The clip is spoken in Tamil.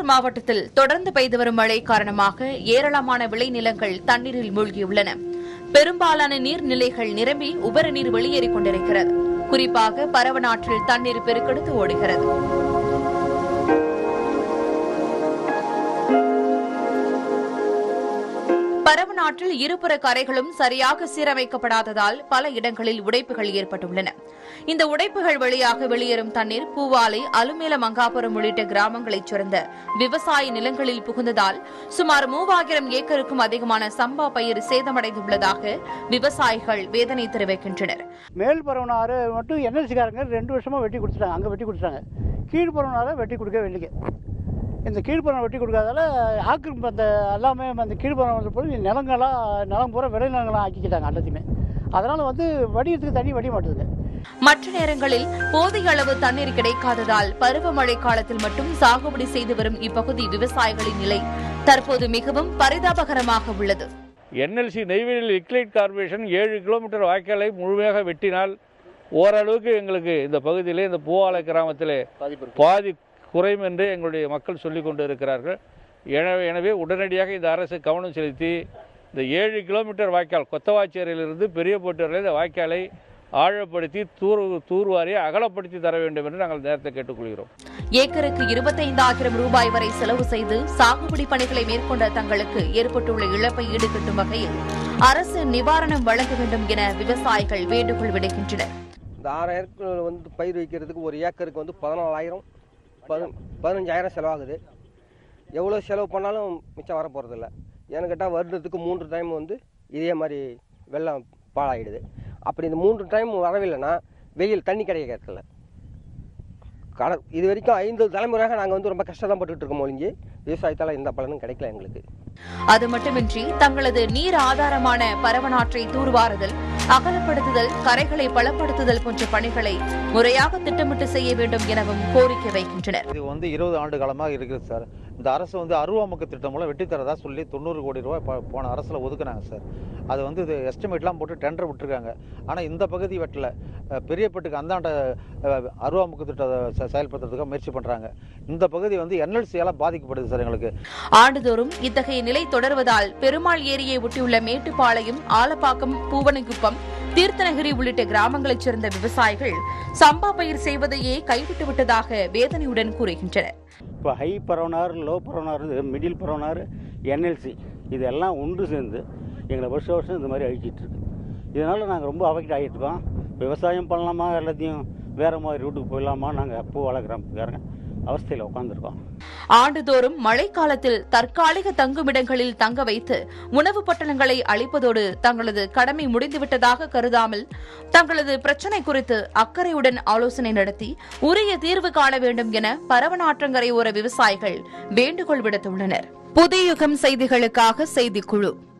கடலூர் மாவட்டத்தில் தொடர்ந்து பெய்து வரும் மழை காரணமாக ஏராளமான விளைநிலங்கள் தண்ணீரில் மூழ்கியுள்ளன பெரும்பாலான நீர்நிலைகள் நிரம்பி உபரி நீர் வெளியேறிக் கொண்டிருக்கிறது குறிப்பாக பரவநாற்றில் தண்ணீர் பெருக்கெடுத்து ஓடுகிறது பரவநாற்றில் இருபுற கரைகளும் சரியாக சீரமைக்கப்படாததால் பல இடங்களில் உடைப்புகள் ஏற்பட்டுள்ளன இந்த உடைப்புகள் வழியாக வெளியேறும் தண்ணீர் பூவாலை அலுமேல மங்காபுரம் உள்ளிட்ட கிராமங்களைச் சேர்ந்த விவசாய நிலங்களில் புகுந்ததால் சுமார் மூவாயிரம் ஏக்கருக்கும் அதிகமான சம்பா பயிர் சேதமடைந்துள்ளதாக விவசாயிகள் வேதனை தெரிவிக்கின்றனர் மேல் பரவனாறு மட்டும் என்எல்சிக்காரங்க ரெண்டு வருஷமாக வெட்டி கொடுத்துட்டாங்க அங்கே வெட்டி கொடுத்துட்டாங்க கீழ்பரவனாரை வெட்டி கொடுக்க வேண்டிய இந்த கீழ்பரம் வெட்டி கொடுக்காதால ஆக்கிரமிப்பு அந்த எல்லாமே அந்த கீழ்பரம் வந்த போது நிலங்களாக நிலம் பூரா விளைநிலங்களாக ஆக்கிக்கிட்டாங்க எல்லாத்தையுமே அதனால் வந்து வடியத்துக்கு தண்ணி வடிய மாட்டேங்குது மற்ற நேரங்களில் போதிய அளவு தண்ணீர் கிடைக்காததால் பருவமழை காலத்தில் மட்டும் சாகுபடி செய்து வரும் இப்பகுதி விவசாயிகளின் நிலை தற்போது மிகவும் பரிதாபகரமாக உள்ளது என்எல்சி நெய்வேலி லிக்லைட் கார்பரேஷன் ஏழு கிலோமீட்டர் வாய்க்காலை முழுமையாக வெட்டினால் ஓரளவுக்கு எங்களுக்கு இந்த பகுதியிலே இந்த பூவாலை கிராமத்திலே பாதி குறையும் என்று எங்களுடைய மக்கள் சொல்லிக் கொண்டு இருக்கிறார்கள் எனவே எனவே உடனடியாக இந்த அரசு கவனம் செலுத்தி இந்த ஏழு கிலோமீட்டர் வாய்க்கால் கொத்தவாச்சேரியிலிருந்து பெரிய போட்டு இந்த வாய்க்காலை ஆழப்படுத்தி தூர் தூர்வாரி அகலப்படுத்தி தர வேண்டும் என்று நாங்கள் நேரத்தை கேட்டுக்கொள்கிறோம் ஏக்கருக்கு இருபத்தைந்தாயிரம் ரூபாய் வரை செலவு செய்து சாகுபடி பணிகளை மேற்கொண்ட தங்களுக்கு ஏற்பட்டுள்ள இழப்பை ஈடுகட்டும் வகையில் அரசு நிவாரணம் வழங்க வேண்டும் என விவசாயிகள் வேண்டுகோள் விடுக்கின்றனர் இந்த ஆறாயிரம் வந்து பயிர் வைக்கிறதுக்கு ஒரு ஏக்கருக்கு வந்து பதினாலாயிரம் பதி பதினஞ்சாயிரம் செலவாகுது எவ்வளோ செலவு பண்ணாலும் மிச்சம் வர போகிறதில்ல ஏன்னு கேட்டால் வருடத்துக்கு மூன்று டைம் வந்து இதே மாதிரி வெள்ளம் பாழாயிடுது அப்படி இந்த மூன்று டைம் வரவில்லைன்னா வெயில் தண்ணி கிடைக்கிறதில்ல கட இது வரைக்கும் ஐந்து தலைமுறையாக நாங்கள் வந்து ரொம்ப கஷ்டம் தான் பட்டுட்டு இருக்கோம் ஒழிஞ்சு விவசாயத்தால் எந்த பலனும் கிடைக்கல எங்களுக்கு அது மட்டுமின்றி தங்களது நீர் ஆதாரமான பரவநாற்றை தூர்வாறுதல் அகலப்படுத்துதல் கரைகளை பலப்படுத்துதல் போன்ற பணிகளை முறையாக திட்டமிட்டு செய்ய வேண்டும் எனவும் கோரிக்கை வைக்கின்றனர் இது வந்து இருபது ஆண்டு காலமாக இருக்குது சார் இந்த அரசு வந்து அருவாமுக திட்டம் மூலம் வெட்டி தரதா சொல்லி தொண்ணூறு கோடி ரூபாய் ப- போன அரசில் ஒதுக்குனாங்க சார் அது வந்து இது எஸ்டிமேட்லாம் போட்டு டெண்டர் விட்டுருக்காங்க ஆனால் இந்த பகுதி வெட்டல அஹ், பெரியப்பட்டுக்கு அந்தாண்ட அஹ், அருவாமுக திட்டத்தை செ- செயல்படுத்துறதுக்காக முயற்சி பண்ணுறாங்க இந்த பகுதி வந்து என்எல்சியால் பாதிக்கப்படுது சார் எங்களுக்கு ஆண்டுதோறும் இத்தகைய நிலை தொடர்வதால் பெருமாள் ஏரியை ஒட்டியுள்ள மேட்டுப்பாளையம் ஆலப்பாக்கம் பூவனகுப்பம் தீர்த்தநகிரி உள்ளிட்ட கிராமங்களைச் சேர்ந்த விவசாயிகள் சம்பா பயிர் செய்வதையே கைவிட்டு விட்டதாக வேதனையுடன் கூறுகின்றனர் இப்போ high Paravanar low Paravanar middle Paravanar NLC இதெல்லாம் ஒன்று சேர்ந்து எங்களை வருஷம் வருஷம் இந்த மாதிரி அழிச்சிட்டு இருக்கு இதனால் நாங்கள் ரொம்ப அஃபெக்ட் ஆகிட்டு இருக்கோம் விவசாயம் பண்ணலாமா எல்லாத்தையும் வேறு மாதிரி ரூட்டுக்கு போயிடலாமா நாங்கள் பூ வளர்க்குறோம் அவஸ்தையில் உட்காந்துருக்கோம் ஆண்டுதோறும் மழைக்காலத்தில் தற்காலிக தங்குமிடங்களில் தங்க வைத்து உணவு பொட்டலங்களை அளிப்பதோடு தங்களது கடமை முடிந்துவிட்டதாக கருதாமல் தங்களது பிரச்சினை குறித்து அக்கறையுடன் ஆலோசனை நடத்தி உரிய தீர்வு காண வேண்டும் என பரவனாற்றங்கரை ஓர விவசாயிகள் வேண்டுகோள் விடுத்துள்ளனர் புதிய யுகம் செய்திகளுக்காக செய்திக்குழு